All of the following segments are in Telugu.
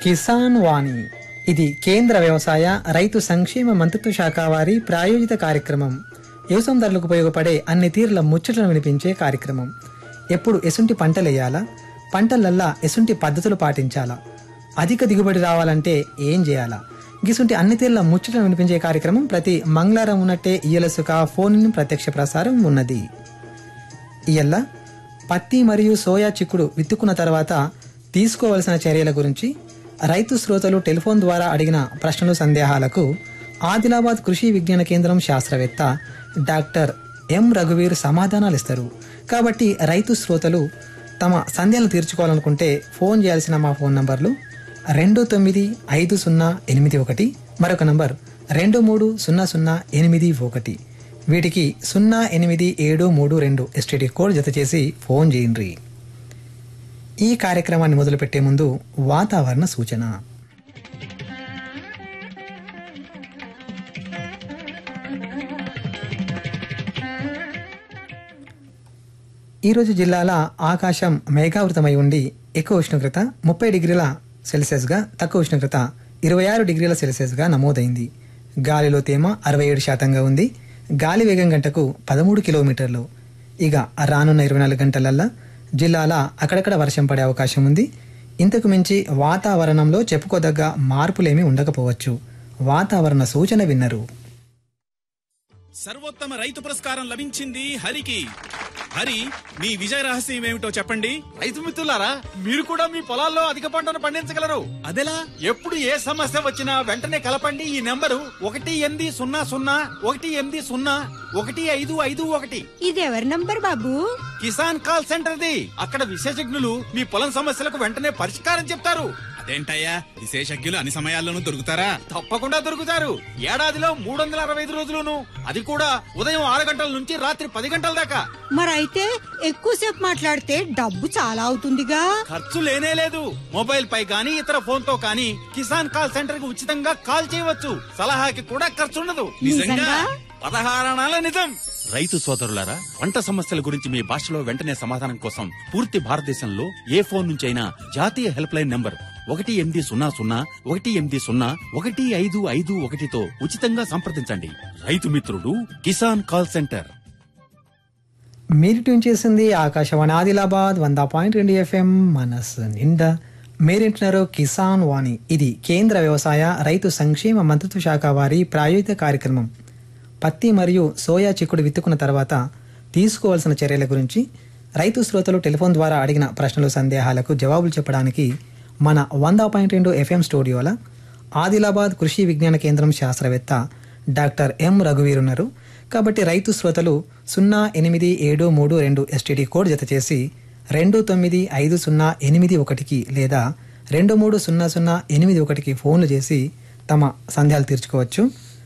కిసాన్ వాణి ఇది కేంద్ర వ్యవసాయ రైతు సంక్షేమ మంత్రిత్వ శాఖ వారి ప్రాయోజిత కార్యక్రమం వ్యవసాయదారులకు ఉపయోగపడే అన్ని తీరుల ముచ్చట్లను వినిపించే కార్యక్రమం ఎప్పుడు ఎసుంటి పంటలేయాలా పంటలల్లా ఎసుంటి పద్ధతులు పాటించాలా అధిక దిగుబడి రావాలంటే ఏం చేయాలా గిసుంటి అన్ని తీరుల ముచ్చట్లను వినిపించే కార్యక్రమం ప్రతి మంగళవారం ఉన్నట్టే ఇయ్యలసుక ఫోన్ ప్రత్యక్ష ప్రసారం ఉన్నది ఇయల్ల పత్తి మరియు సోయా చిక్కుడు విత్తుకున్న తర్వాత తీసుకోవలసిన చర్యల గురించి రైతు శ్రోతలు టెలిఫోన్ ద్వారా అడిగిన ప్రశ్నలు సందేహాలకు ఆదిలాబాద్ కృషి విజ్ఞాన కేంద్రం శాస్త్రవేత్త డాక్టర్ ఎం రఘువీర్ సమాధానాలు ఇస్తారు కాబట్టి రైతు శ్రోతలు తమ సందేహాలు తీర్చుకోవాలనుకుంటే ఫోన్ చేయాల్సిన మా ఫోన్ నంబర్లు రెండు తొమ్మిది ఐదు సున్నా ఎనిమిది ఒకటి మరొక నంబర్ రెండు మూడు సున్నా సున్నా ఎనిమిది ఒకటి వీటికి సున్నా ఎనిమిది ఏడు మూడు రెండు ఎస్టీడీ కోడ్ జత చేసి ఫోన్ చేయండి ఈ కార్యక్రమాన్ని మొదలుపెట్టే ముందు వాతావరణ సూచన ఈరోజు జిల్లాల ఆకాశం మేఘావృతమై ఉండి ఎక్కువ ఉష్ణోగ్రత ముప్పై డిగ్రీల సెల్సియస్గా తక్కువ ఉష్ణోగ్రత ఇరవై ఆరు డిగ్రీల సెల్సియస్గా నమోదైంది గాలిలో తేమ అరవై ఏడు శాతంగా ఉంది గాలి వేగం గంటకు పదమూడు కిలోమీటర్లు ఇక రానున్న ఇరవై నాలుగు గంటలల్లా జిల్లాల అక్కడక్కడ వర్షం పడే అవకాశం ఉంది ఇంతకు మించి వాతావరణంలో చెప్పుకోదగ్గ మార్పులేమీ ఉండకపోవచ్చు వాతావరణ సూచన విన్నరు సర్వోత్తమ రైతు పురస్కారం లభించింది హరికి హరి మీ విజయ రహస్యం ఏమిటో చెప్పండి రైతు మిత్రులారా మీరు కూడా మీ పొలాల్లో అధిక పంటను పండించగలరు అదెలా ఎప్పుడు ఏ సమస్య వచ్చినా వెంటనే కలపండి ఈ నెంబరు ఒకటి ఎనిమిది సున్నా సున్నా ఒకటి ఎనిమిది సున్నా ఒకటి ఐదు ఐదు ఒకటి ఇది ఎవరి నంబర్ బాబు కిసాన్ కాల్ సెంటర్ది అక్కడ విశేషజ్ఞులు మీ పొలం సమస్యలకు వెంటనే పరిష్కారం చెప్తారు అదేంటయ్యా విశేషజ్ఞులు అన్ని సమయాల్లోనూ దొరుకుతారా తప్పకుండా దొరుకుతారు ఏడాదిలో మూడు వందల అరవై ఐదు రోజులును అది కూడా ఉదయం ఆరు గంటల నుంచి రాత్రి పది గంటల దాకా మరైతే ఎక్కువసేపు మాట్లాడితే డబ్బు చాలా అవుతుందిగా ఖర్చు లేనే లేదు మొబైల్ పై గానీ ఇతర ఫోన్ తో కానీ కిసాన్ కాల్ సెంటర్ కి ఉచితంగా కాల్ చేయవచ్చు సలహాకి కూడా ఖర్చు ఉండదు నిజంగా? పదహారణాల నిజం రైతు సోదరులారా పంట సమస్యల గురించి మీ భాషలో వెంటనే సమాధానం కోసం పూర్తి భారతదేశంలో ఏ ఫోన్ నుంచి అయినా జాతీయ హెల్ప్ లైన్ నంబర్ ఒకటి ఎనిమిది సున్నా సున్నా ఒకటి ఎనిమిది సున్నా ఒకటి ఐదు ఐదు ఒకటితో ఉచితంగా సంప్రదించండి రైతు మిత్రుడు కిసాన్ కాల్ సెంటర్ మీరు ట్యూన్ చేసింది ఆకాశవాణి ఆదిలాబాద్ వంద పాయింట్ రెండు ఎఫ్ఎం మనస్సు నిండా మీరింటున్నారు కిసాన్ వాణి ఇది కేంద్ర వ్యవసాయ రైతు సంక్షేమ మంత్రిత్వ శాఖ వారి ప్రాయోజిత కార్యక్రమం పత్తి మరియు సోయా చిక్కుడు విత్తుకున్న తర్వాత తీసుకోవాల్సిన చర్యల గురించి రైతు శ్రోతలు టెలిఫోన్ ద్వారా అడిగిన ప్రశ్నలు సందేహాలకు జవాబులు చెప్పడానికి మన వంద పాయింట్ రెండు ఎఫ్ఎం స్టూడియోల ఆదిలాబాద్ కృషి విజ్ఞాన కేంద్రం శాస్త్రవేత్త డాక్టర్ ఎం రఘువీర్ ఉన్నారు కాబట్టి రైతు శ్రోతలు సున్నా ఎనిమిది ఏడు మూడు రెండు ఎస్టీడీ కోడ్ జత చేసి రెండు తొమ్మిది ఐదు సున్నా ఎనిమిది ఒకటికి లేదా రెండు మూడు సున్నా సున్నా ఎనిమిది ఒకటికి ఫోన్లు చేసి తమ సందేహాలు తీర్చుకోవచ్చు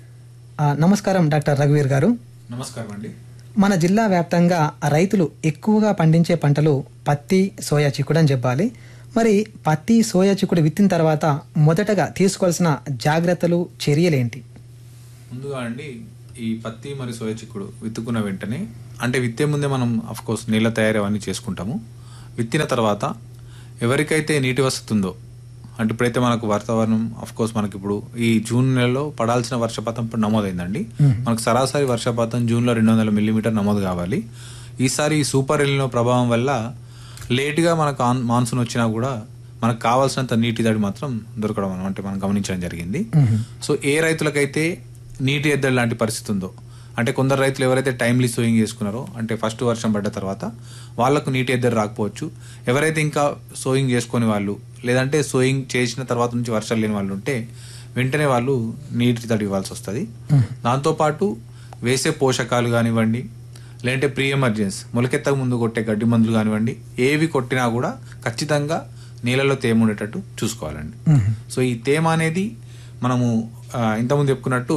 ఆ, నమస్కారం డాక్టర్ రఘువీర్ గారు నమస్కారం అండి మన జిల్లా వ్యాప్తంగా రైతులు ఎక్కువగా పండించే పంటలు పత్తి సోయా చిక్కుడు అని చెప్పాలి మరి పత్తి సోయా చిక్కుడు విత్తిన తర్వాత మొదటగా తీసుకోవాల్సిన జాగ్రత్తలు చర్యలేంటి ముందుగా అండి ఈ పత్తి మరియు సోయా చిక్కుడు విత్తుకున్న వెంటనే అంటే విత్తే ముందే మనం అఫ్ కోర్స్ నీళ్ళ తయారీ అవన్నీ చేసుకుంటాము విత్తిన తర్వాత ఎవరికైతే నీటి వసతి ఉందో అంటే ఇప్పుడైతే మనకు వాతావరణం అఫ్ కోర్స్ మనకి ఇప్పుడు ఈ జూన్ నెలలో పడాల్సిన వర్షపాతం ఇప్పుడు నమోదైందండి మనకు సరాసరి వర్షపాతం జూన్లో రెండు వందల మిల్లీమీటర్ నమోదు కావాలి ఈసారి ఈ సూపర్ ఎలినో ప్రభావం వల్ల లేట్గా మనకు ఆన్ మాన్సూన్ వచ్చినా కూడా మనకు కావాల్సినంత నీటి తడి మాత్రం దొరకడం అన్నమాట అంటే మనం గమనించడం జరిగింది సో ఏ రైతులకైతే నీటి ఎద్దడి లాంటి పరిస్థితి ఉందో అంటే కొందరు రైతులు ఎవరైతే టైమ్లీ సోయింగ్ చేసుకున్నారో అంటే ఫస్ట్ వర్షం పడ్డ తర్వాత వాళ్ళకు నీటి ఎద్దడి రాకపోవచ్చు ఎవరైతే ఇంకా సోయింగ్ చేసుకొని వాళ్ళు లేదంటే సోయింగ్ చేసిన తర్వాత నుంచి వర్షాలు లేని వాళ్ళు ఉంటే వెంటనే వాళ్ళు నీటి తడి ఇవ్వాల్సి వస్తుంది దాంతోపాటు వేసే పోషకాలు కానివ్వండి లేదంటే ప్రీ ఎమర్జెన్సీ మొలకెత్తక ముందు కొట్టే గడ్డి మందులు కానివ్వండి ఏవి కొట్టినా కూడా ఖచ్చితంగా నీళ్ళలో తేమ ఉండేటట్టు చూసుకోవాలండి సో ఈ తేమ అనేది మనము ఆ, ఇంతకుముందు చెప్పుకున్నట్టు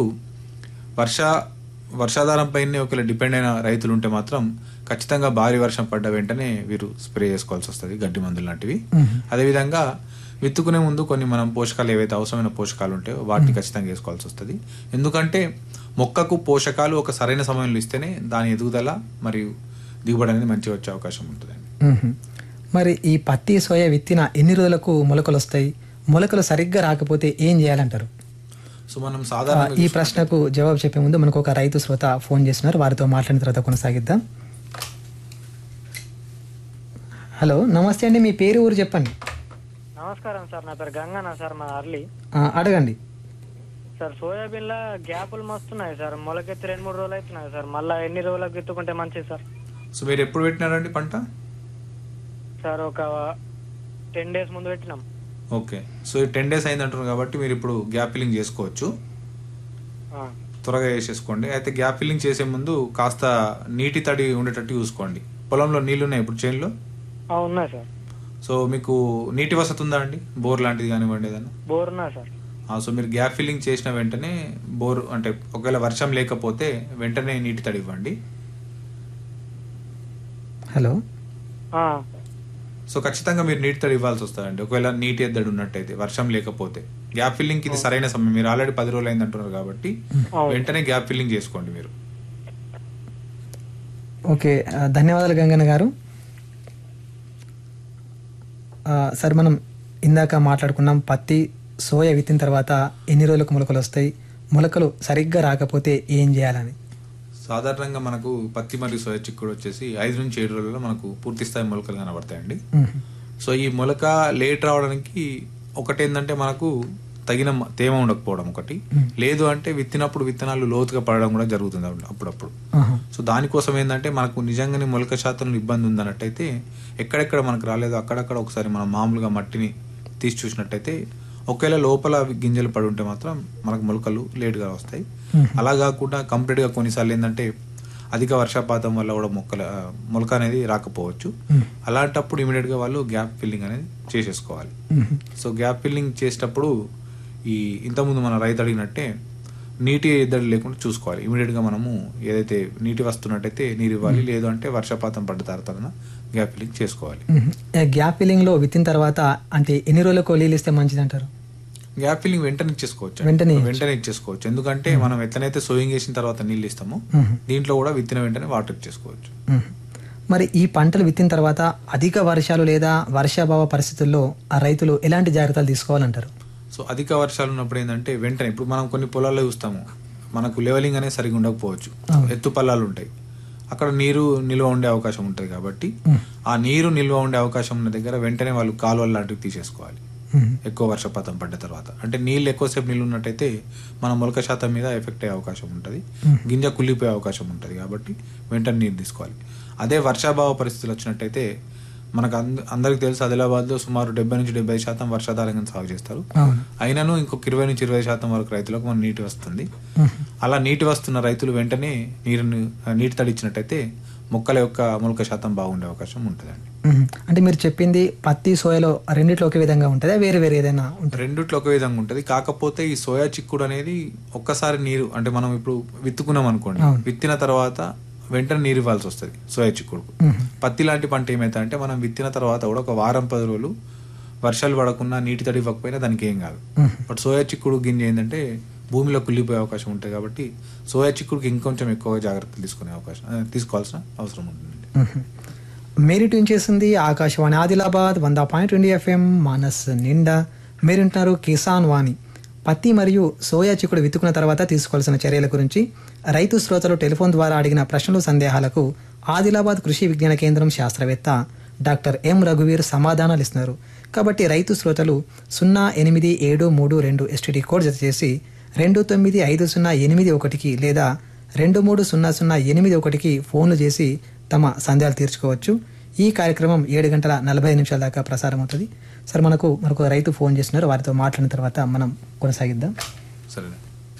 వర్ష వర్షాధారం పైనే ఒకవేళ డిపెండ్ అయిన రైతులు ఉంటే మాత్రం ఖచ్చితంగా భారీ వర్షం పడ్డ వెంటనే వీరు స్ప్రే చేసుకోవాల్సి వస్తుంది గడ్డి మందులు లాంటివి అదేవిధంగా విత్తుకునే ముందు కొన్ని మనం పోషకాలు ఏవైతే అవసరమైన పోషకాలు ఉంటాయో వాటిని ఖచ్చితంగా వేసుకోవాల్సి వస్తుంది ఎందుకంటే మొక్కకు పోషకాలు ఒక సరైన సమయంలో ఇస్తేనే దాని ఎదుగుదల మరియు దిగుబడి అనేది మంచిగా వచ్చే అవకాశం ఉంటుందండి మ్మ్. మరి ఈ పత్తి సోయా విత్తిన ఎన్ని రోజులకు మొలకలు వస్తాయి మొలకలు సరిగ్గా రాకపోతే ఏం చేయాలంటారు సో మనం ఆ, సాధారణంగా ఈ ప్రశ్నకు జవాబు చెప్పే ముందు మనకు ఒక రైతు శ్రోత ఫోన్ చేస్తున్నారు వారితో మాట్లాడిన తర్వాత కొనసాగిద్దాం హలో నమస్తే అండి మీ పేరు ఊరు చెప్పండి నమస్కారం సార్ నా పేరు గంగనా సార్ మా అర్లీ ఆ, అడగండి సార్ సోయాబీన్లో గ్యాపులు మస్తున్నాయి సార్ మొలకెత్తి రెండు మూడు రోజులు అవుతున్నాయి సార్ మళ్ళీ ఎన్ని రోజులకు ఎత్తుకుంటే మంచిది సార్ సో మీరు ఎప్పుడు పెట్టినారండి పంట సార్ ఒక టెన్ డేస్ ముందు పెట్టినాం ఓకే సో ఈ టెన్ డేస్ అయింది అంటారు కాబట్టి మీరు ఇప్పుడు గ్యాప్ ఫిల్లింగ్ చేసుకోవచ్చు ఆ, త్వరగా చేసేసుకోండి అయితే గ్యాప్ ఫిల్లింగ్ చేసే ముందు కాస్త నీటి తడి ఉండేటట్టు చూసుకోండి పొలంలో నీళ్లు ఉన్నాయి ఇప్పుడు చేనులో ఆ, ఉన్నాయి సార్ సో మీకు నీటి వసతి ఉందా అండి బోర్ లాంటిది కానివ్వండి ఏదైనా బోర్ ఉన్నాయి సార్ ఆ, సో మీరు గ్యాప్ ఫిల్లింగ్ చేసిన వెంటనే బోర్ అంటే ఒకవేళ వర్షం లేకపోతే వెంటనే నీటి తడి ఇవ్వండి హలో ఆ, సో ఖచ్చితంగా మీరు నీటి తడి ఇవ్వాల్సి వస్తుందండి ఒకవేళ నీటి ఎద్దడి ఉన్నట్టయితే వర్షం లేకపోతే గ్యాప్ ఫిల్లింగ్ ఇది సరైన సమయం మీరు ఆల్రెడీ పది రోజులు అయింది అంటున్నారు కాబట్టి అవును. వెంటనే గ్యాప్ ఫిల్లింగ్ చేసుకోండి మీరు ఓకే ఆ, ధన్యవాదాలు గంగన్న గారు ఆ, సార్ మనం ఇందాక మాట్లాడుకున్నాం పత్తి సోయా విత్తిన తర్వాత ఎన్ని రోజులకు మొలకలు వస్తాయి మొలకలు సరిగ్గా రాకపోతే ఏం చేయాలని సాధారణంగా మనకు పత్తి మరియు సోయా చిక్కుడు వచ్చేసి ఐదు నుంచి ఏడు రోజుల్లో మనకు పూర్తి స్థాయి మొలకలు కనబడతాయండి మ్మ్. సో ఈ మొలక లేట్ రావడానికి ఒకటి ఏంటంటే మనకు తగిన మ- తేమ ఉండకపోవడం ఒకటి లేదు అంటే విత్తినప్పుడు విత్తనాలు లోతుగా పడడం కూడా జరుగుతుంది అప్పుడు- అప్పుడప్పుడు ఆహా. సో దానికోసం ఏంటంటే మనకు నిజంగానే మొలక శాతంలో ఇబ్బంది ఉందన్నట్టయితే ఎక్కడెక్కడ మనకు రాలేదో అక్కడక్కడ ఒకసారి మనం మామూలుగా మట్టిని తీసి చూసినట్టయితే ఒకవేళ లోపల అవి గింజలు పడి ఉంటే మాత్రం మనకు మొలకలు లేటుగా వస్తాయి అలా కాకుండా కంప్లీట్గా కొన్నిసార్లు ఏంటంటే అధిక వర్షపాతం వల్ల కూడా మొక్కల ఆ, మొలక అనేది రాకపోవచ్చు అలాంటప్పుడు ఇమీడియట్గా వాళ్ళు గ్యాప్ ఫిల్లింగ్ అనేది చేసేసుకోవాలి మ్మ్. సో గ్యాప్ ఫిల్లింగ్ చేసేటప్పుడు ఈ ఇంతకుముందు మన రైతు అడిగినట్టే నీటి ఎద్దడి లేకుండా చూసుకోవాలి ఇమీడియట్ గా మనము ఏదైతే నీటి వస్తున్నట్టయితే నీరు ఇవ్వాలి లేదు అంటే వర్షపాతం పడ్డ తర్వాత గ్యాప్ ఫిల్లింగ్ చేసుకోవాలి మ్మ్. ఆ గ్యాప్ ఫిల్లింగ్ లో విత్తిన తర్వాత అంటే ఎన్ని రోజులకు నీళ్ళు ఇస్తే మంచిది అంటారు గ్యాప్ ఫిల్లింగ్ వెంటనే ఇచ్చేసుకోవచ్చు వెంటనే వెంటనే ఇచ్చేసుకోవచ్చు ఎందుకంటే మనం ఎట్లనైతే సోయింగ్ వేసిన తర్వాత నీళ్ళు ఇస్తామో మ్మ్. దీంట్లో కూడా విత్తిన వెంటనే వాటర్ ఇచ్చేసుకోవచ్చు మ్మ్. మరి ఈ పంటలు విత్తిన తర్వాత అధిక వర్షాలు లేదా వర్షాభావ పరిస్థితుల్లో ఆ రైతులు ఎలాంటి జాగ్రత్తలు తీసుకోవాలంటారు సో అధిక వర్షాలు ఉన్నప్పుడు ఏంటంటే వెంటనే ఇప్పుడు మనం కొన్ని పొలాల్లో చూస్తాము మనకు లెవెలింగ్ అనేది సరిగా ఉండకపోవచ్చు ఎత్తు పల్లాలు ఉంటాయి అక్కడ నీరు నిల్వ ఉండే అవకాశం ఉంటుంది కాబట్టి ఆ నీరు నిల్వ ఉండే అవకాశం ఉన్న దగ్గర వెంటనే వాళ్ళు కాలువలు లాంటివి తీసేసుకోవాలి మ్మ్. ఎక్కువ వర్షపాతం పడ్డ తర్వాత అంటే నీళ్ళు ఎక్కువసేపు నీళ్ళు ఉన్నట్టయితే మన మొలక శాతం మీద ఎఫెక్ట్ అయ్యే అవకాశం ఉంటుంది గింజ కుళ్ళిపోయే అవకాశం ఉంటుంది కాబట్టి వెంటనే నీరు తీసుకోవాలి అదే వర్షాభావ పరిస్థితులు వచ్చినట్టయితే మనకు అంద అందరికి తెలుసు ఆదిలాబాద్లో సుమారు డెబ్బై నుంచి డెబ్బై శాతం వర్షాధారంగా సాగు చేస్తారు అవును అయినను ఇంకొక ఇరవై నుంచి ఇరవై శాతం వరకు రైతులకు మన నీటి వస్తుంది అలా నీటి వస్తున్న రైతులు వెంటనే నీరుని నీటి తడిచ్చినట్టయితే మొక్కల యొక్క మొలక శాతం బాగుండే అవకాశం ఉంటుందండి మ్మ్. అంటే మీరు చెప్పింది పత్తి సోయలో రెండిట్లో ఒకే విధంగా ఉంటుందా వేరే వేరే ఏదైనా ఉంటుంది రెండిట్లో ఒక విధంగా ఉంటుంది కాకపోతే ఈ సోయా చిక్కుడు అనేది ఒక్కసారి నీరు అంటే మనం ఇప్పుడు విత్తుకున్నాం అనుకోండి అవును. విత్తిన తర్వాత వెంటనే నీరు ఇవ్వాల్సి వస్తుంది సోయా చిక్కుడుకు పత్తి లాంటి పంట ఏమైతే అంటే మనం విత్తిన తర్వాత కూడా ఒక వారం పది రోజులు వర్షాలు పడకుండా నీటి తడి ఇవ్వకపోయినా దానికి ఏం కాదు బట్ సోయా చిక్కుడు గింజ ఏంటంటే భూమిలో కుళ్ళిపోయే అవకాశం ఉంటుంది కాబట్టి సోయా చిక్కుడుకి ఇంకొంచెం ఎక్కువ జాగ్రత్తలు తీసుకునే అవకాశం ఆ, తీసుకోవాల్సిన అవసరం ఉంటుంది మ్మ్. మీరు ట్యూన్ చేసింది ఆకాశవాణి ఆదిలాబాద్ వంద పాయింట్ రెండు ఎఫ్ఎం మానస్ నిండా మీరుంటున్నారు కిసాన్ వాణి పత్తి మరియు సోయా చిక్కుడు విత్తుకున్న తర్వాత తీసుకోవాల్సిన చర్యల గురించి రైతు శ్రోతలు టెలిఫోన్ ద్వారా అడిగిన ప్రశ్నలు సందేహాలకు ఆదిలాబాద్ కృషి విజ్ఞాన కేంద్రం శాస్త్రవేత్త డాక్టర్ ఎం రఘువీర్ సమాధానాలు ఇస్తున్నారు కాబట్టి రైతు శ్రోతలు సున్నా ఎనిమిది ఏడు మూడు రెండు ఎస్టీడీ కోడ్ జత చేసి రెండు తొమ్మిది ఐదు సున్నా ఎనిమిది ఒకటికి లేదా రెండు మూడు సున్నా సున్నా ఎనిమిది ఒకటికి ఫోన్లు చేసి తమ సందేహాలు తీర్చుకోవచ్చు ఈ కార్యక్రమం ఏడు గంటల నలభై ఐదు నిమిషాల దాకా ప్రసారం అవుతుంది సార్ మనకు మనకు రైతు ఫోన్ చేస్తున్నారు వారితో మాట్లాడిన తర్వాత మనం కొనసాగిద్దాం సరేనా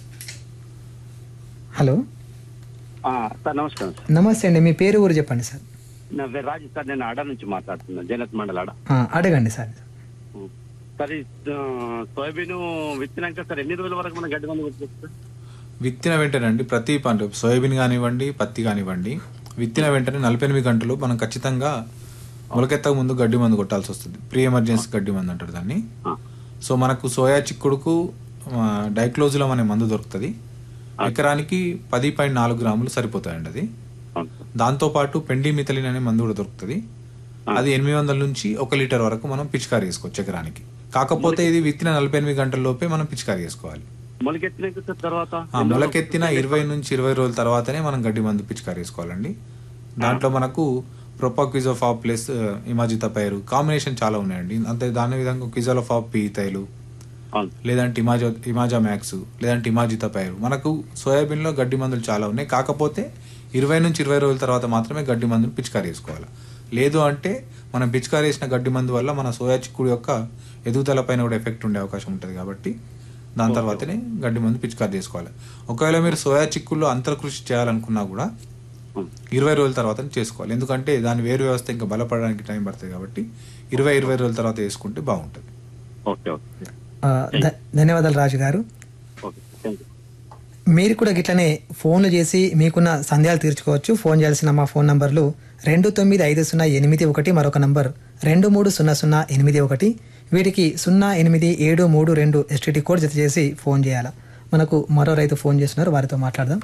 హలో ఆ, సార్ నమస్కారం సార్ నమస్తే అండి మీ పేరు ఊరు చెప్పండి సార్ నా పేరు రాజు సార్ నేను అడ నుంచి మాట్లాడుతున్నాను జనత్ మండల్ అడ ఆ, అడగండి సార్ సార్ ఈ ఆ, సోయాబీన్ విత్తినాక సార్ ఎన్ని రోజుల వరకు మన గడ్డి మందు కొట్టుకోవచ్చు సార్? విత్తిన వెంటనే అండి ప్రతి పంట సోయాబీన్ కానివ్వండి పత్తి కానివ్వండి విత్తిన వెంటనే నలభై ఎనిమిది గంటలు మనం ఖచ్చితంగా మొలకెత్తక ముందు గడ్డి మందు కొట్టాల్సి వస్తుంది ప్రీ ఎమర్జెన్సీ గడ్డి మందు అంటారు దాన్ని ఆ, సో మనకు సోయా చిక్కుడుకు ఆ, డైక్లోజులం అనే మందు దొరుకుతుంది ఎకరానికి పది పాయింట్ నాలుగు గ్రాములు సరిపోతాయండి అది అవును సార్ దాంతోపాటు పెండిమిథలిన్ అనే మందు కూడా దొరుకుతుంది అది ఎనిమిది వందల నుంచి ఒక లీటర్ వరకు మనం పిచికారీ చేసుకోవచ్చు ఎకరానికి కాకపోతే ఇది విత్తిన నలభై ఎనిమిది గంటల లోపే మనం పిచికారీ చేసుకోవాలి మొలకెత్తినాక సార్ తర్వాత ఆ మొలకెత్తిన ఇరవై నుంచి ఇరవై రోజుల తర్వాతనే మనం గడ్డి మందు పిచికారీ వేసుకోవాలండి దాంట్లో మనకు ప్రొపాక్విజోఫాప్ ప్లస్ ఇమాజితా పైరు కాంబినేషన్ చాలా ఉన్నాయండి అంతే దాని విధంగా క్విజోలోఫాప్ పీతైలు అవును లేదంటే ఇమాజా ఇమాజా మ్యాక్స్ లేదంటే ఇమాజితా పైరు మనకు సోయాబీన్లో గడ్డి మందులు చాలా ఉన్నాయి కాకపోతే ఇరవై నుంచి ఇరవై రోజుల తర్వాత మాత్రమే గడ్డి మందులు పిచికారీ వేసుకోవాలి లేదు అంటే మనం పిచికారీ వేసిన గడ్డి మందు వల్ల మన సోయా చిక్కుడు యొక్క ఎదుగుదల పైన కూడా ఎఫెక్ట్ ఉండే అవకాశం ఉంటుంది కాబట్టి దాని తర్వాతనే గడ్డి మందు పిచికారీ చేసుకోవాలి ఒకవేళ మీరు సోయా చిక్కుల్లో అంతర్కృషి చేయాలనుకున్నా కూడా ఇరవై రోజుల తర్వాత చేసుకోవాలి ఎందుకంటే దాని వేరు వ్యవస్థ ఇంకా బలపడడానికి టైం పడుతుంది కాబట్టి ఇరవై ఇరవై రోజుల తర్వాత వేసుకుంటే బాగుంటుంది ఓకే ఓకే ఆ, ధ- ధన్యవాదాలు రాజు గారు ఓకే థ్యాంక్ యూ మీరు కూడా గిట్లనే ఫోన్లు చేసి మీకున్న సందేహాలు తీర్చుకోవచ్చు ఫోన్ చేయాల్సిన మా ఫోన్ నంబర్లు రెండు తొమ్మిది ఐదు సున్నా ఎనిమిది ఒకటి మరొక నంబర్ రెండు మూడు సున్నా సున్నా ఎనిమిది ఒకటి వీటికి సున్నా ఎనిమిది ఏడు మూడు రెండు ఎస్టీటీ కోడ్ జత చేసి ఫోన్ చేయాలి మనకు మరో రైతు ఫోన్ చేస్తున్నారు వారితో మాట్లాడదాం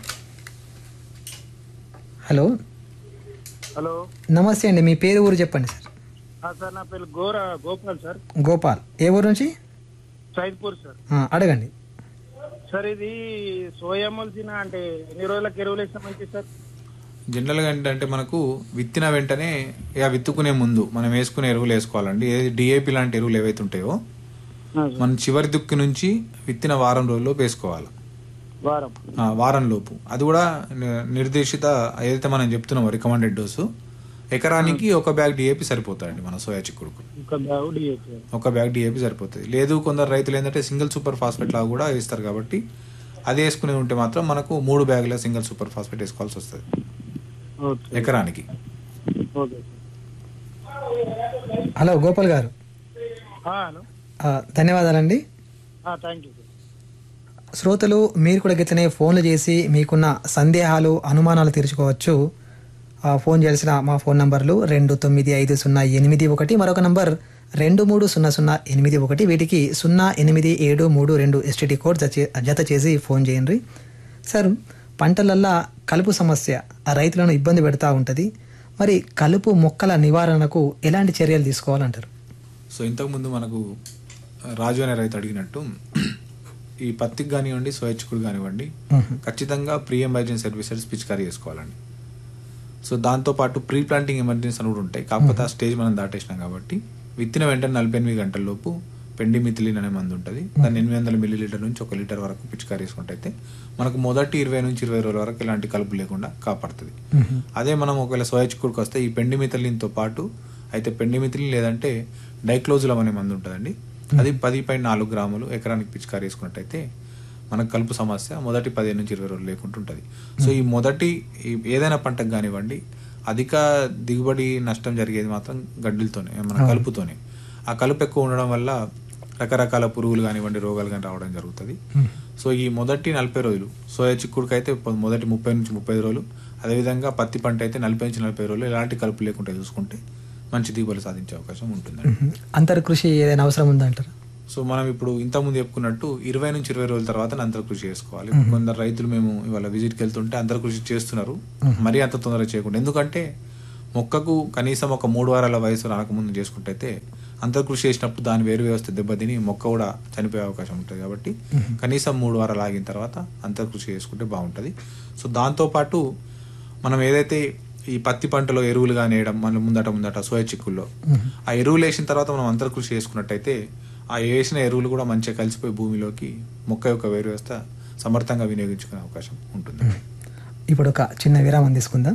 హలో హలో నమస్తే అండి మీ పేరు ఊరు చెప్పండి సార్ ఆ, సార్ నా పేరు గోర గోపాల్ సార్ గోపాల్ ఏ ఊరు నుంచి సైద్పూర్ సార్ ఆ, అడగండి సార్ ఇది సోయా మొలిచిన అంటే ఎన్ని రోజులకు ఎరువులు వేస్తే మంచిది సార్ జనరల్గా ఏంటంటే మనకు విత్తిన వెంటనే ఇక విత్తుకునే ముందు మనం వేసుకునే ఎరువులు వేసుకోవాలండి ఏది డిఏపి లాంటి ఎరువులు ఏవైతే ఉంటాయో మనం చివరి దుక్కి నుంచి విత్తిన వారం రోజుల్లో వేసుకోవాలి వారం ఆ, వారం లోపు అది కూడా ని- నిర్దేశిత ఏదైతే మనం చెప్తున్నామో రికమెండెడ్ డోసు ఎకరానికి ఒక బ్యాగ్ డిఏపి సరిపోతాయండి మన సోయా చిక్కుడుకు ఒక బ్యాగు డిఏపి ఒక బ్యాగ్ డిఏపి సరిపోతుంది లేదు కొందరు రైతులు ఏంటంటే సింగిల్ సూపర్ ఫాస్ఫేట్ లాగా కూడా వేస్తారు కాబట్టి అది వేసుకుని ఉంటే మాత్రం మనకు మూడు బ్యాగుల సింగిల్ సూపర్ ఫాస్ఫేట్ వేసుకోవాల్సి వస్తుంది ఓకే ఎకరానికి ఓకే హలో గోపాల్ గారు సార్ హలో ఆ, ధన్యవాదాలండి థ్యాంక్ యూ సార్ శ్రోతలు మీరు కూడా గిట్లనే ఫోన్లు చేసి మీకున్న సందేహాలు అనుమానాలు తీర్చుకోవచ్చు ఆ, ఫోన్ చేయాల్సిన మా ఫోన్ నంబర్లు రెండు తొమ్మిది ఐదు సున్నా ఎనిమిది ఒకటి మరొక నంబర్ రెండు మూడు సున్నా సున్నా ఎనిమిది ఒకటి వీటికి సున్నా ఎనిమిది ఏడు మూడు రెండు ఎస్టీటీ కోడ్ జత- జత చేసి ఫోన్ చేయండి సార్ పంటలల్లా కలుపు సమస్య ఆ రైతులను ఇబ్బంది పెడతా ఉంటుంది మరి కలుపు మొక్కల నివారణకు ఎలాంటి చర్యలు తీసుకోవాలంటారు సో ఇంతకుముందు మనకు రాజు అనే రైతు అడిగినట్టు ఈ పత్తికి కానివ్వండి స్వచ్ఛకుడు కానివ్వండి ఖచ్చితంగా ప్రీ ఎమర్జెన్సీ సర్వీసెస్ పిచికారీ చేసుకోవాలండి సో దాంతోపాటు ప్రీ ప్లాంటింగ్ ఎమర్జెన్సీ అని కూడా ఉంటాయి కాకపోతే ఆ స్టేజ్ మనం దాటేసినాం కాబట్టి విత్తిన వెంటనే నలభై ఎనిమిది గంటల లోపు పెండిమిథిలిన్ అనే మందు ఉంటుంది దాన్ని ఎనిమిది వందల మిల్లీ లీటర్ నుంచి ఒక లీటర్ వరకు పిచికారీ చేసుకుంటే మనకు మొదటి ఇరవై నుంచి ఇరవై రోజుల వరకు ఎలాంటి కలుపు లేకుండా కాపాడుతుంది అదే మనం ఒకవేళ సోయచిక్కుడికి వస్తే ఈ పెండిమిథలిన్తో పాటు అయితే పెండిమిథలిన్ లేదంటే డైక్లోజులం అనే మందు ఉంటుందండి అది పది పాయింట్ నాలుగు గ్రాములు ఎకరానికి పిచికారీ వేసుకున్నట్టయితే మనకు కలుపు సమస్య మొదటి పదిహేను నుంచి ఇరవై రోజులు లేకుండా ఉంటుంది సో ఈ మొదటి ఈ ఏదైనా పంటకు కానివ్వండి అధిక దిగుబడి నష్టం జరిగేది మాత్రం గడ్డిలతోనే మన కలుపుతోనే ఆ కలుపు ఎక్కువ ఉండడం వల్ల రకరకాల పురుగులు కానివ్వండి రోగాలు కానీ రావడం జరుగుతుంది సో ఈ మొదటి నలభై రోజులు సోయా చిక్కుడుకి అయితే పొ- మొదటి ముప్పై నుంచి ముప్పై రోజులు అదేవిధంగా పత్తి పంట అయితే నలభై నుంచి నలభై రోజులు ఎలాంటి కలుపు లేకుండా చూసుకుంటే మంచి దిగుబడి సాధించే అవకాశం ఉంటుందండి అంతర్కృషి ఏదైనా అవసరం ఉందంటారు సో మనం ఇప్పుడు ఇంతకుముందు చెప్పుకున్నట్టు ఇరవై నుంచి ఇరవై రోజుల తర్వాత అంతర కృషి చేసుకోవాలి కొందరు రైతులు మేము ఇవాళ విజిట్కి వెళ్తుంటే అంతర కృషి చేస్తున్నారు మరీ అంత తొందరగా చేయకుండా ఎందుకంటే మొక్కకు కనీసం ఒక మూడు వారాల వయసు రాకముందు చేసుకుంటే అంతర్ కృషి చేసినప్పుడు దాని వేరు వ్యవస్థ దెబ్బతిని మొక్క కూడా చనిపోయే అవకాశం ఉంటుంది కాబట్టి కనీసం మూడు వారాలు ఆగిన తర్వాత అంతర్ కృషి చేసుకుంటే బాగుంటుంది సో దాంతోపాటు మనం ఏదైతే ఈ పత్తి పంటలో ఎరువులు కానీ వేయడం మన ముందట ముందట సోయ చిక్కుల్లో ఆ ఎరువులు వేసిన తర్వాత మనం అంతర్ కృషి చేసుకున్నట్టయితే ఆ వేసిన ఎరువులు కూడా మంచిగా కలిసిపోయి భూమిలోకి మొక్క యొక్క వేరు వ్యవస్థ సమర్థంగా వినియోగించుకునే అవకాశం ఉంటుంది ఇప్పుడు ఒక చిన్న విరామం తీసుకుందాం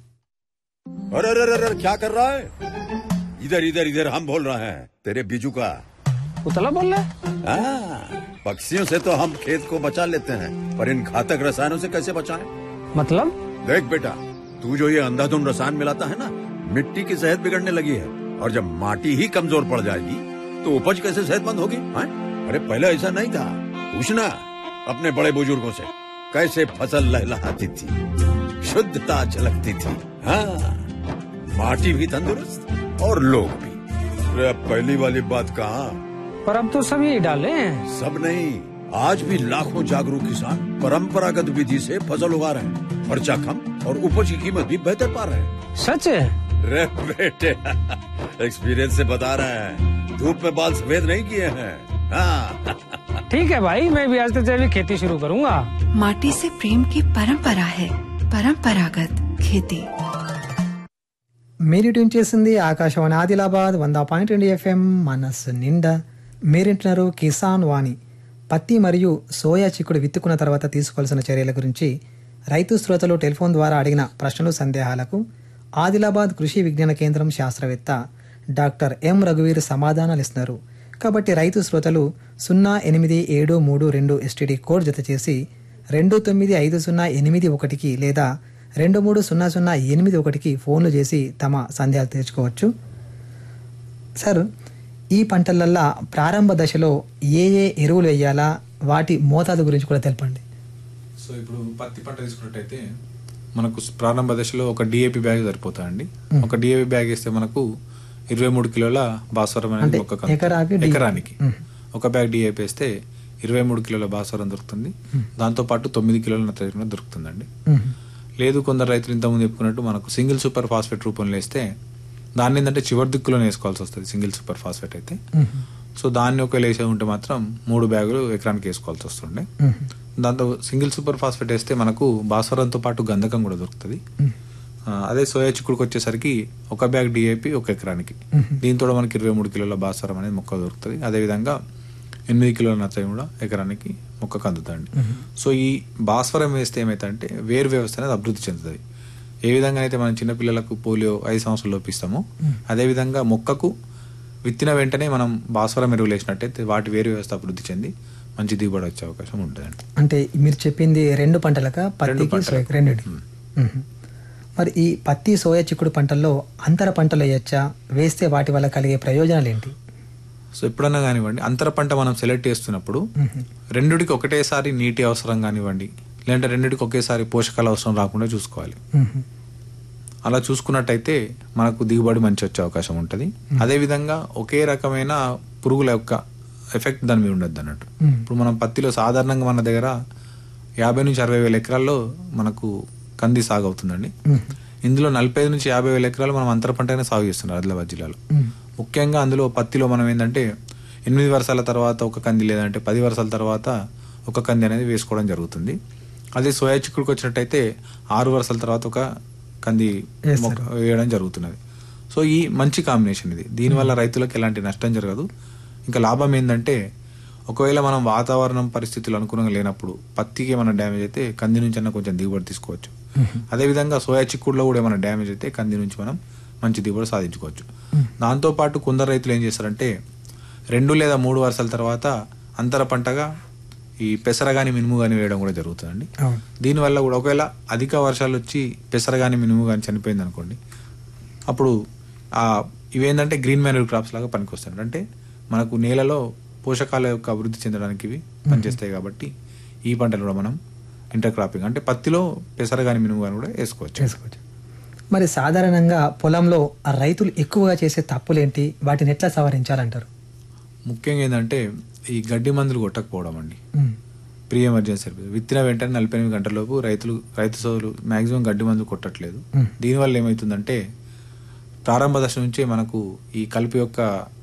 अरे अरे अरे अरे, क्या कर रहा है इधर इधर इधर हम बोल रहे हैं तेरे बीजू का उतला बोल रहा है हाँ, पक्षियों से तो हम खेत को बचा लेते हैं पर इन घातक रसायनों से कैसे बचाएं? मतलब देख बेटा तू जो ये अंधाधुंध रसायन मिलाता है ना मिट्टी की सेहत बिगड़ने लगी है और जब माटी ही कमजोर पड़ जाएगी तो उपज कैसे सेहतमंद होगी हाँ? अरे पहले ऐसा नहीं था पूछना अपने बड़े बुजुर्गों से कैसे फसल लहलहाती थी शुद्धता झलकती थी हाँ माटी भी तंदुरुस्त और लोग भी अरे अब पहली वाली बात कहाँ पर अब तो सब यही डाले हैं सब नहीं आज भी लाखों जागरूक किसान परंपरागत विधि से फसल उगा रहे हैं खर्चा कम और उपज की कीमत भी बेहतर पा रहे हैं सच है रे बेटे एक्सपीरियंस से बता रहे हैं धूप में बाल सफेद नहीं किए हैं हाँ ठीक है भाई मैं भी आज से जैविक खेती शुरू करूंगा माटी से प्रेम की परंपरा है परंपरागत खेती మీరు ట్యూన్ చేసింది ఆకాశవాణి ఆదిలాబాద్ వంద పాయింట్ రెండు ఎఫ్ఎం మనస్సు నిండా మీరింటున్నారు కిసాన్ వాణి పత్తి మరియు సోయా చిక్కుడు విత్తుకున్న తర్వాత తీసుకోవాల్సిన చర్యల గురించి రైతు శ్రోతలు టెలిఫోన్ ద్వారా అడిగిన ప్రశ్నలు సందేహాలకు ఆదిలాబాద్ కృషి విజ్ఞాన కేంద్రం శాస్త్రవేత్త డాక్టర్ ఎం రఘువీర్ సమాధానాలు ఇస్తున్నారు కాబట్టి రైతు శ్రోతలు సున్నా ఎనిమిది ఏడు మూడు రెండు ఎస్టీడీ కోడ్ జత చేసి రెండు తొమ్మిది ఐదు సున్నా ఎనిమిది ఒకటికి లేదా రెండు మూడు సున్నా సున్నా ఎనిమిది ఒకటికి ఫోన్లు చేసి తమ సందేహాలు తీర్చుకోవచ్చు సార్ ఈ పంటలల్లా ప్రారంభ దశలో ఏ ఏ ఎరువులు వేయాలా వాటి మోతాదు గురించి కూడా తెలపండి సో ఇప్పుడు పత్తి పంట తీసుకున్నట్టయితే మనకు ప్రారంభ దశలో ఒక డిఏపి బ్యాగ్ సరిపోతుందండి ఒక డిఏపి బ్యాగ్ వేస్తే మనకు ఇరవై మూడు కిలోల భాస్వరం అనేది ఒక కంతు. ఎకరాకి DAP. ఎకరానికి ఒక బ్యాగ్ డిఏపి వేస్తే ఇరవై మూడు కిలోల భాస్వరం దొరుకుతుంది దాంతో పాటు తొమ్మిది కిలోల నత్రజని దొరుకుతుందండి లేదు కొందరు రైతులు ఇంతకుముందు చెప్పుకున్నట్టు మనకు సింగిల్ సూపర్ ఫాస్ఫేట్ రూపంలో వేస్తే దాన్ని ఏంటంటే చివరి దిక్కులోనే వేసుకోవాల్సి వస్తుంది సింగిల్ సూపర్ ఫాస్ఫేట్ అయితే సో దాన్ని ఒకవేళ వేసే ఉంటే మాత్రం మూడు బ్యాగులు ఎకరానికి వేసుకోవాల్సి వస్తుండే దాంతో సింగిల్ సూపర్ ఫాస్ఫేట్ వేస్తే మనకు భాస్వరంతో పాటు గంధకం కూడా దొరుకుతుంది ఆ, అదే సోయా చిక్కుడుకి వచ్చేసరికి ఒక బ్యాగ్ డిఏపి ఒక ఎకరానికి దీంతో మనకి ఇరవై మూడు కిలోల భాస్వరం అనేది మొక్క దొరుకుతుంది అదేవిధంగా ఎనిమిది కిలోల నత్రజని కూడా ఎకరానికి మొక్కకు అందుతుంది సో ఈ భాస్వరం వేస్తే ఏమైతుందంటే వేరు వ్యవస్థ అనేది అభివృద్ధి చెందుతుంది ఏ విధంగా అయితే మనం చిన్నపిల్లలకు పోలియో ఐదు సంవత్సరాలు లోపిస్తామో అదేవిధంగా మొక్కకు విత్తిన వెంటనే మనం భాస్వరం ఎరువులు వేసినట్టయితే వాటి వేరు వ్యవస్థ అభివృద్ధి చెంది మంచి దిగుబడి వచ్చే అవకాశం ఉంటుందండి అంటే మీరు చెప్పింది రెండు పంటలక పత్తికి పంటలకు. సోయకి రెండింటి మరి ఈ పత్తి సోయా చిక్కుడు పంటల్లో అంతర పంటలు వేయచ్చా వేస్తే వాటి వల్ల కలిగే ప్రయోజనాలు ఏంటి సో ఎప్పుడన్నా కానివ్వండి అంతర పంట మనం సెలెక్ట్ చేస్తున్నప్పుడు రెండుడికి ఒకటేసారి నీటి అవసరం కానివ్వండి లేదంటే రెండుడికి ఒకేసారి పోషకాల అవసరం రాకుండా చూసుకోవాలి అలా చూసుకున్నట్టయితే మనకు దిగుబడి మంచి వచ్చే అవకాశం ఉంటుంది అదేవిధంగా ఒకే రకమైన పురుగుల యొక్క ఎఫెక్ట్ దాని మీద ఉండద్దు అన్నట్టు ఇప్పుడు మనం పత్తిలో సాధారణంగా మన దగ్గర యాభై నుంచి అరవై వేల ఎకరాల్లో మనకు కంది సాగు అవుతుందండి ఇందులో నలభై ఐదు నుంచి యాభై వేల ఎకరాలు మనం అంతర పంటనే సాగు చేస్తున్నారు ఆదిలాబాద్ జిల్లాలో ముఖ్యంగా అందులో పత్తిలో మనం ఏంటంటే ఎనిమిది వర్షాల తర్వాత ఒక కంది లేదంటే పది వర్షాల తర్వాత ఒక కంది అనేది వేసుకోవడం జరుగుతుంది అదే సోయా చిక్కుడుకి వచ్చినట్టయితే ఆరు వర్షాల తర్వాత ఒక కంది మొక్క వేయడం జరుగుతున్నది సో ఈ మంచి కాంబినేషన్ ఇది దీనివల్ల రైతులకు ఎలాంటి నష్టం జరగదు ఇంకా లాభం ఏంటంటే ఒకవేళ మనం వాతావరణం పరిస్థితులు అనుకూలంగా లేనప్పుడు పత్తికి ఏమైనా డ్యామేజ్ అయితే కంది నుంచి అన్న కొంచెం దిగుబడి తీసుకోవచ్చు అదేవిధంగా సోయా చిక్కుడులో కూడా ఏమైనా డ్యామేజ్ అయితే కంది నుంచి మనం మంచి దిగుబడి సాధించుకోవచ్చు దాంతో పాటు కొందరు రైతులు ఏం చేస్తారంటే రెండు లేదా మూడు వర్షాల తర్వాత అంతర పంటగా ఈ పెసర గాని మినుము గాని వేయడం కూడా జరుగుతుందండి దీనివల్ల కూడా ఒకవేళ అధిక వర్షాలు వచ్చి పెసర గాని మినుము గాని చనిపోయింది అనుకోండి అప్పుడు ఆ ఇవేంటంటే గ్రీన్ మ్యాన్యూర్ క్రాప్స్ లాగా పనికొస్తాయి అంటే మనకు నేలలో పోషకాల యొక్క అభివృద్ధి చెందడానికి ఇవి పనిచేస్తాయి కాబట్టి ఈ పంటలు కూడా మనం ఇంటర్ క్రాపింగ్ అంటే పత్తిలో పెసర గాని మినుము గాని కూడా వేసుకోవచ్చు చేసుకోవచ్చు మరి సాధారణంగా పొలంలో ఆ రైతులు ఎక్కువగా చేసే తప్పులేంటి వాటిని ఎట్లా సవరించాలంటారు ముఖ్యంగా ఏంటంటే ఈ గడ్డి మందులు కొట్టకపోవడం అండి మ్మ్. ప్రీ ఎమర్జెన్సీ సర్వీస్ విత్తిన వెంటనే నలభై ఎనిమిది గంటల లోపు రైతులు రైతు సోదరులు మాక్సిమం గడ్డి మందు కొట్టట్లేదు దీనివల్ల ఏమవుతుందంటే ప్రారంభ దశ నుంచే మనకు ఈ కలుపు యొక్క